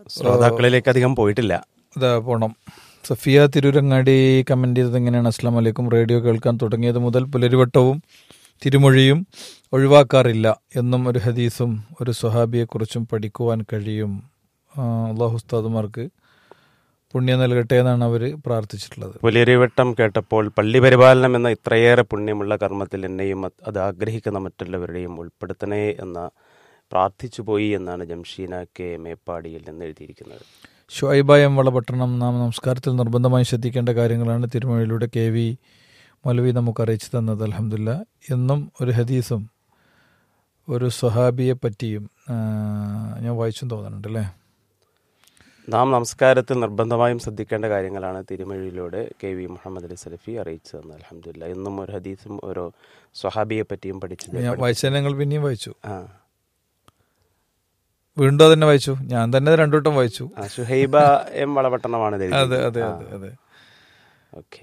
ശ്രോതാക്കളിലേക്ക് അധികം പോയിട്ടില്ല ഇതാ പോണം സഫിയ തിരൂരങ്ങാടി കമന്റ് ചെയ്തത് എങ്ങനെയാണ് അസ്ലാം വലൈക്കും റേഡിയോ കേൾക്കാൻ തുടങ്ങിയത് മുതൽ പുലരിവട്ടവും തിരുമൊഴിയും ഒഴിവാക്കാറില്ല എന്നും ഒരു ഹദീസും ഒരു സ്വഹാബിയെക്കുറിച്ചും പഠിക്കുവാൻ കഴിയും ആ, അള്ളാഹു ഉസ്താദുമാർക്ക് പുണ്യം നൽകട്ടെ എന്നാണ് അവർ പ്രാർത്ഥിച്ചിട്ടുള്ളത് പുലരിവട്ടം കേട്ടപ്പോൾ പള്ളി പരിപാലനം എന്ന ഇത്രയേറെ പുണ്യമുള്ള കർമ്മത്തിൽ എന്നെയും അത് അത് ആഗ്രഹിക്കുന്ന മറ്റുള്ളവരുടെയും ഉൾപ്പെടുത്തണേ എന്ന പ്രാർത്ഥിച്ചു പോയി എന്നാണ് ജംഷീന കെ മേപ്പാടിയിൽ നിന്ന് എഴുതിയിരിക്കുന്നത് ഷുഐബ എം വളപട്ടണം നാം നമസ്കാരത്തിൽ നിർബന്ധമായി ശ്രദ്ധിക്കേണ്ട കാര്യങ്ങളാണ് തിരുമൊഴിയിലൂടെ കെ വി മൗലവി നമുക്ക് അറിയിച്ചു തന്നത് അലഹമില്ല എന്നും ഒരു ഹദീസും ഒരു സ്വഹാബിയെ പറ്റിയും ആ, ഞാൻ വായിച്ചും തോന്നുന്നുണ്ട് അല്ലേ നാം നമസ്കാരത്തിൽ നിർബന്ധമായും ശ്രദ്ധിക്കേണ്ട കാര്യങ്ങളാണ് തിരുമഴിയിലൂടെ കെ വി മുഹമ്മദ് അലി സലഫി അറിയിച്ചു തന്നത് അലഹമില്ല എന്നും ഒരു ഹദീസും ഓരോ സ്വഹാബിയെ പറ്റിയും പഠിച്ചത് ഞാൻ വായിച്ചത് ഞങ്ങൾ പിന്നെയും വായിച്ചു ആ വീണ്ടും അതന്നെ വായിച്ചു ഞാൻ തന്നെ രണ്ടു വട്ടം വായിച്ചു ആ, ഷുഹൈബ എം വളപട്ടണമാണ് ഇത് അതെ എഴുതിയത്. അതെ ആ, അതെ അതെ ഓക്കെ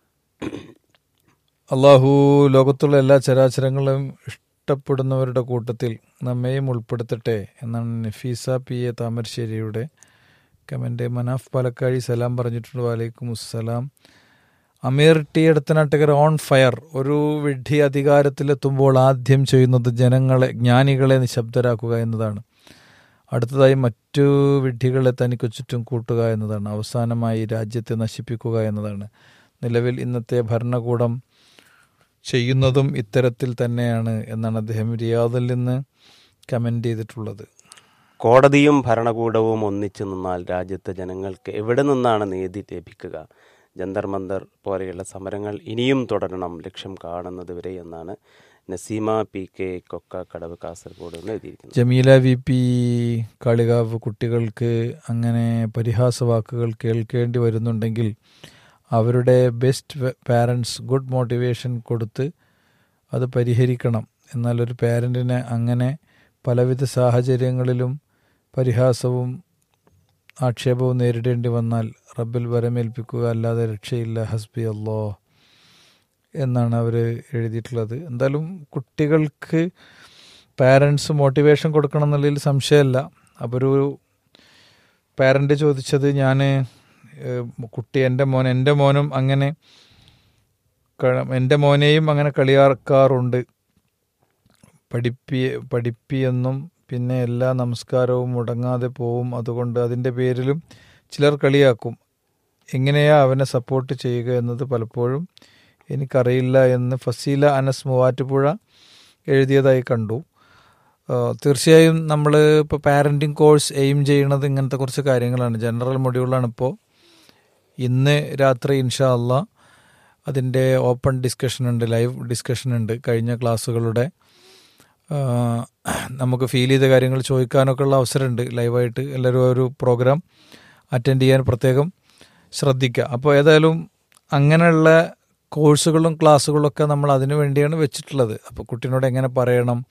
അള്ളാഹു ലോകത്തുള്ള എല്ലാ ചരാചരങ്ങളും ഇഷ്ടപ്പെടുന്നവരുടെ കൂട്ടത്തിൽ നമ്മെയും ഉൾപ്പെടുത്തട്ടെ എന്നാണ് നഫീസ പി എ താമരശ്ശേരിയുടെ കമൻ്റ് മനാഫ് പാലക്കാഴി സലാം പറഞ്ഞിട്ടുണ്ട് വാലൈക്കും അസ്സലാം Ameer T Edathanattukara on fire ഒരു വിഡ്ഢി അധികാരത്തിലെത്തുമ്പോൾ ആദ്യം ചെയ്യുന്നത് ജനങ്ങളെ ജ്ഞാനികളെ നിശബ്ദരാക്കുക എന്നതാണ് അടുത്തതായി മറ്റു വിഡ്ഢികളെ തനിക്ക് ചുറ്റും കൂട്ടുക എന്നതാണ് അവസാനമായി രാജ്യത്തെ നശിപ്പിക്കുക എന്നതാണ് നിലവിൽ ഇന്നത്തെ ഭരണകൂടം ചെയ്യുന്നതും ഇത്തരത്തിൽ തന്നെയാണ് എന്നാണ് അദ്ദേഹം റിയാദിൽ നിന്ന് കമൻ്റ് ചെയ്തിട്ടുള്ളത് കോടതിയും ഭരണകൂടവും ഒന്നിച്ചു നിന്നാൽ രാജ്യത്തെ ജനങ്ങൾക്ക് എവിടെ നിന്നാണ് നീതി ലഭിക്കുക ജന്തർ മന്ദർ പോലെയുള്ള സമരങ്ങൾ ഇനിയും തുടരണം ലക്ഷ്യം കാണുന്നത് വരെ എന്നാണ് നസീമ പി കെ കൊക്ക കടവ് കാസർഗോഡ് എന്ന് എഴുതിയിരിക്കുന്നത് ജമീല വി പി കാളികാവ് കുട്ടികൾക്ക് അങ്ങനെ പരിഹാസ വാക്കുകൾ കേൾക്കേണ്ടി വരുന്നുണ്ടെങ്കിൽ അവരുടെ ബെസ്റ്റ് പാരൻസ് ഗുഡ് മോട്ടിവേഷൻ കൊടുത്ത് അത് പരിഹരിക്കണം എന്നാൽ ഒരു പാരൻറ്റിനെ അങ്ങനെ പലവിധ സാഹചര്യങ്ങളിലും പരിഹാസവും ആക്ഷേപവും നേരിടേണ്ടി വന്നാൽ റബ്ബിൽ വരമേൽപ്പിക്കുക അല്ലാതെ രക്ഷയില്ല ഹസ്ബി അല്ലോ എന്നാണ് അവർ എഴുതിയിട്ടുള്ളത് എന്തായാലും കുട്ടികൾക്ക് പാരൻസ് മോട്ടിവേഷൻ കൊടുക്കണം എന്നുള്ളതിൽ സംശയമല്ല അപ്പോൾ ഒരു പാരൻ്റ് ചോദിച്ചത് ഞാൻ കുട്ടി എൻ്റെ മോൻ എൻ്റെ മോനും അങ്ങനെ ക- എൻ്റെ മോനെയും അങ്ങനെ കളിയാക്കാറുണ്ട് പഠിപ്പി പഠിപ്പിയെന്നും പിന്നെ എല്ലാ നമസ്കാരവും മുടങ്ങാതെ പോവും അതുകൊണ്ട് അതിൻ്റെ പേരിലും ചിലർ കളിയാക്കും എങ്ങനെയാ അവനെ സപ്പോർട്ട് ചെയ്യുക എന്നത് പലപ്പോഴും എനിക്കറിയില്ല എന്ന് ഫസീല അനസ് മൂവാറ്റുപുഴ എഴുതിയതായി കണ്ടു ആ, തീർച്ചയായും നമ്മൾ ഇപ്പോൾ പാരൻറ്റിങ് കോഴ്സ് എയിം ചെയ്യുന്നത് ഇങ്ങനത്തെ കുറച്ച് കാര്യങ്ങളാണ് ജനറൽ മൊഡ്യൂളാണ് ഇപ്പോൾ ഇന്ന് രാത്രി ഇൻഷാ അള്ളാ അതിൻ്റെ ഓപ്പൺ ഡിസ്കഷൻ ഉണ്ട് ലൈവ് ഡിസ്കഷൻ ഉണ്ട് കഴിഞ്ഞ ക്ലാസ്സുകളുടെ ആ, നമുക്ക് ഫീൽ ചെയ്ത കാര്യങ്ങൾ ചോദിക്കാനൊക്കെ ഉള്ള അവസരമുണ്ട് ലൈവായിട്ട് എല്ലാവരും ആ ഒരു പ്രോഗ്രാം അറ്റൻഡ് ചെയ്യാൻ പ്രത്യേകം ശ്രദ്ധിക്കുക അപ്പോൾ ഏതായാലും അങ്ങനെയുള്ള കോഴ്സുകളും ക്ലാസ്സുകളൊക്കെ നമ്മൾ അതിനു വേണ്ടിയാണ് വെച്ചിട്ടുള്ളത് അപ്പോൾ കുട്ടീനോട് എങ്ങനെ പറയണം